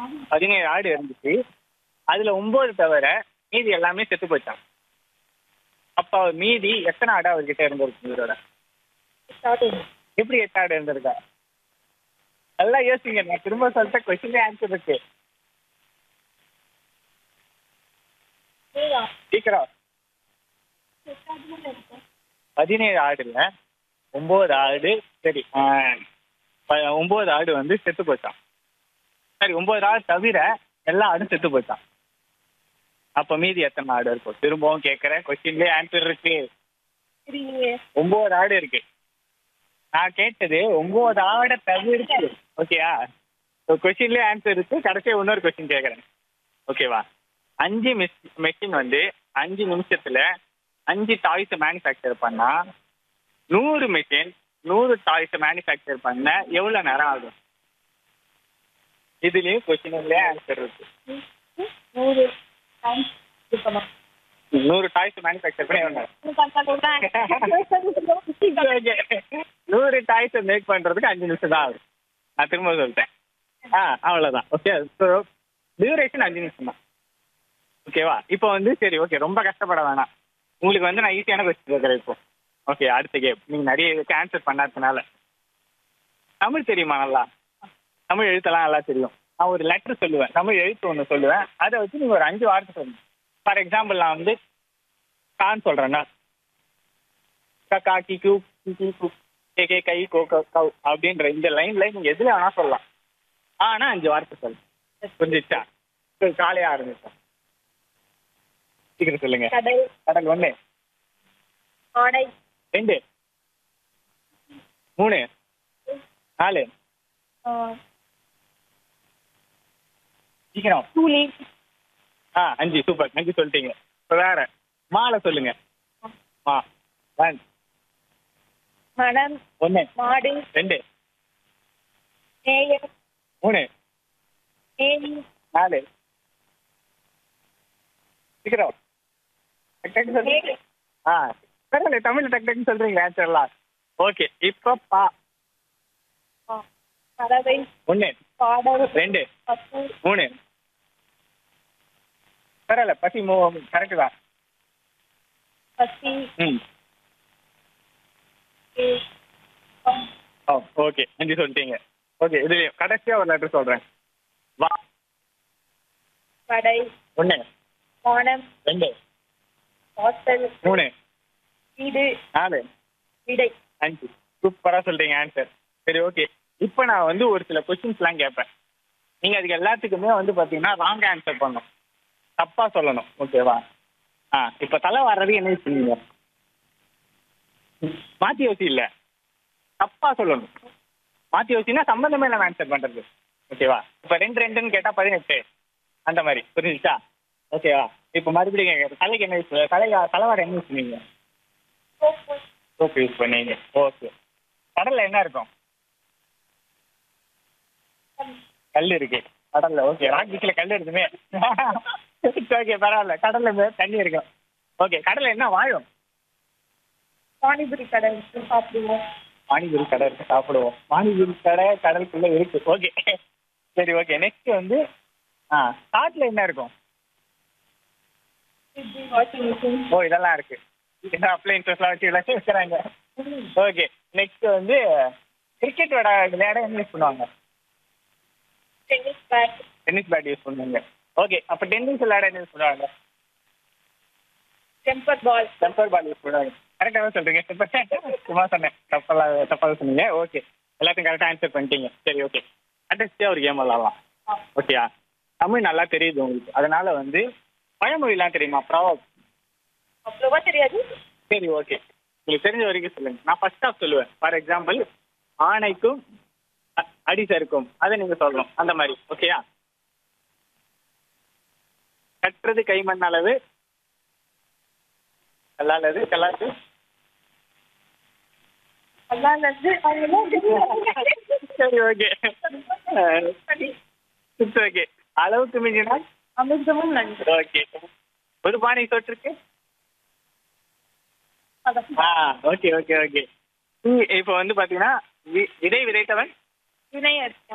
பதினேழு ஆடு இருந்துச்சு அதுல ஒன்பது தவிர மீதி எல்லாமே செத்து போச்சான் அப்ப மீதி எத்தனை ஆடு அவர்கிட்ட இருந்திருக்கு இவரோட எப்படி எட்டு ஆடு இருந்திருக்கா நல்லா யோசிங்க நான் திரும்ப சொல்லிட்ட கொஸ்டின் ஆன்சர் இருக்கு சீக்கிரம் பதினேழு ஆடு இல்ல ஒன்பது ஆடு சரி ஆ, ப- ஒன்பது ஆடு வந்து செத்து போச்சான் சரி ஒன்பது ஆடு தவிர எல்லா ஆடும் செத்து போச்சான் அப்ப மீதி எத்தனை ஆடு இருக்கும் திரும்பவும் கேட்கறேன் கொஸ்டின்லயே ஆன்சர் இருக்கு ஒன்பது ஆடு இருக்கு நான் கேட்டது ஒன்பது ஆடை தவிர்த்து ஓகேயா கொஸ்டின்லயே ஆன்சர் இருக்கு கடைசியா இன்னொரு கொஸ்டின் கேட்கறேன் ஓகேவா அஞ்சு மிஸ் மெஷின் வந்து அஞ்சு நிமிஷத்துல அஞ்சு டாய்ஸ் மேனுஃபேக்சர் பண்ணா நூறு மெஷின் நூறு டாய்ஸ் மேனுஃபேக்சர் பண்ண எவ்வளவு நேரம் ஆகும் இதுலயும் கொஸ்டின்லயே ஆன்சர் இருக்கு நூறு டைம் இருக்கணும் நூறு டாய்ஸ் மேனுஃபேக்சர் பண்ண எவ்வளவு நேரம் நூறு டாய்ஸ் மேக் பண்றதுக்கு அஞ்சு நிமிஷம் தான் ஆகும் நான் திரும்ப சொல்லிட்டேன் ஆ அவ்வளவுதான் ஓகே ஸோ டியூரேஷன் அஞ்சு நிமிஷம் தான் ஓகேவா இப்போ வந்து சரி ஓகே ரொம்ப கஷ்டப்பட வேணாம் உங்களுக்கு வந்து நான் ஈஸியான கொஸ்டின் கேட்குறேன் இப்போ ஓகே அடுத்த கேம் நீங்கள் நிறைய இதுக்கு ஆன்சர் பண்ணாததுனால தமிழ் தெரியுமா நல்லா தமிழ் எழுத்தெல்லாம் நல்லா தெரியும் நான் ஒரு லெட்டர் சொல்லுவேன் தமிழ் எழுத்து ஒன்று சொல்லுவேன் அதை வச்சு நீங்கள் ஒரு அஞ்சு வார்த்தை சொல்லணும் ஃபார் எக்ஸாம்பிள் நான் வந்து கான் சொல்கிறேன்னா கா கி கியூ கி கி கு கே கே கை கோ கோ கவ் அப்படின்ற இந்த லைன்ல நீங்க எதுல வேணா சொல்லலாம் ஆனா அஞ்சு வார்த்தை சொல்லு புரிஞ்சிச்சா சரி, காலையா ஆரம்பிச்சோம் சீக்கிரம் சொல்லுங்க கடல் கடல் ஒண்ணு ஆடை ரெண்டு மூணு நாலு சீக்கிரம் தூளி ஆ அஞ்சு சூப்பர் அஞ்சு சொல்லிட்டீங்க இப்போ வேற மாலை சொல்லுங்க மா ஒன் மனம் ஒன்று மாடு ரெண்டு நேயர் மூணு தேனி நாலு சீக்கிரம் டக்கு டக்கு சொல்லுங்க ஆ பரவாயில்ல தமிழ்ல டக்கு டக்குன்னு சொல்றீங்க ஆன்சர்லாம் ஓகே இப்போ பா ஆ, பறவை ஒன்று பாடல் ரெண்டு பசு மூணு பரவாயில்ல பசி மூ கரெக்டு தான் பசி ம் தே- பம், ஓ ஓகே அஞ்சு சொல்லிட்டீங்க ஓகே இது கடைசியா ஒரு லெட்டர் சொல்றேன் வா படை ஒன்று வானம் ரெண்டு வாசல் மூணு வீடு நாலு விடை அஞ்சு சூப்பராக சொல்றீங்க ஆன்சர் சரி ஓகே இப்போ நான் வந்து ஒரு சில கொஸ்டின்ஸ்லாம் கேட்பேன் நீங்கள் அதுக்கு எல்லாத்துக்குமே வந்து பார்த்தீங்கன்னா ராங் ஆன்சர் பண்ணணும் தப்பாக சொல்லணும் ஓகேவா ஆ இப்போ தலை வர்றது என்ன யூஸ் பண்ணுவீங்க மாற்றி யோசி இல்லை தப்பாக சொல்லணும் மாற்றி யோசினா சம்மந்தமே இல்லாமல் ஆன்சர் பண்ணுறது ஓகேவா இப்போ ரெண்டு ரெண்டுன்னு கேட்டால் பதினெட்டு அந்த மாதிரி புரிஞ்சுச்சா ஓகேவா இப்போ மறுபடியும் கேட்குறேன் தலைக்கு என்ன யூஸ் தலை தலைவார என்ன யூஸ் பண்ணுவீங்க சோப்பு யூஸ் பண்ணீங்க ஓகே கடல்ல என்ன இருக்கும் கல் இருக்கு கடல்ல ஓகே ராக் பீச்சில் கல் இருக்குமே ஓகே பரவாயில்ல கடல்ல மே- தண்ணி இருக்கும் ஓகே கடல்ல என்ன வாழும் பானிபுரி கடை வச்சு சாப்பிடுவோம் பானிபூரி கடை இருக்கு சாப்பிடுவோம் பானிபூரி கடை கடலுக்குள்ள இருக்கு ஓகே சரி ஓகே நெக்ஸ்ட் வந்து ஆ காட்டுல என்ன இருக்கும் ஃப்ரிட்ஜ் வாஷிங் மிஷின் ஓ இதெல்லாம் இருக்கு இதெல்லாம் அப்ளைன்சஸ்லாம் வச்சு எல்லாம் வச்சுக்கிறாங்க ஓகே நெக்ஸ்ட் வந்து கிரிக்கெட் விளையாட விளையாட என்ன யூஸ் பண்ணுவாங்க tennis bat tennis bat use பண்ணுவாங்க ஓகே அப்போ டென்னிஸ் விளையாட என்ன யூஸ் பண்ணுவாங்க temper ball temper ball use பண்ணுவாங்க கரெக்டாக தான் சொல்றீங்க இப்ப சும்மா சொன்னேன் தப்பெல்லாம் தப்பாக சொன்னீங்க ஓகே எல்லாத்தையும் கரெக்டாக ஆன்சர் பண்ணிட்டீங்க சரி ஓகே அட்ரஸ்டே ஒரு கேம் விளாடலாம் ஓகேயா தமிழ் நல்லா தெரியுது உங்களுக்கு அதனால வந்து பழமொழிலாம் தெரியுமா ப்ராவப் அவ்வளோவா தெரியாது சரி ஓகே உங்களுக்கு தெரிஞ்ச வரைக்கும் சொல்லுங்க நான் ஃபர்ஸ்ட் ஆஃப் சொல்லுவேன் ஃபார் எக்ஸாம்பிள் ஆணைக்கும் அ- அடி சறுக்கும் அதை நீங்க சொல்லணும் அந்த மாதிரி ஓகேயா கட்டுறது கைமண் அளவு கல்லாலது கல்லாது அதான் வந்து சரி ஓகே ஓகே அளவுக்கு மிஞ்சினா அமிர்தமும் நன்றி ஓகே ஒரு பானை சொட்டிருக்கு அதான் ஆ ஓகே ஓகே ஓகே இப்போ வந்து பாத்தீங்கன்னா வி- விதை விதைத்தவன் வினையர்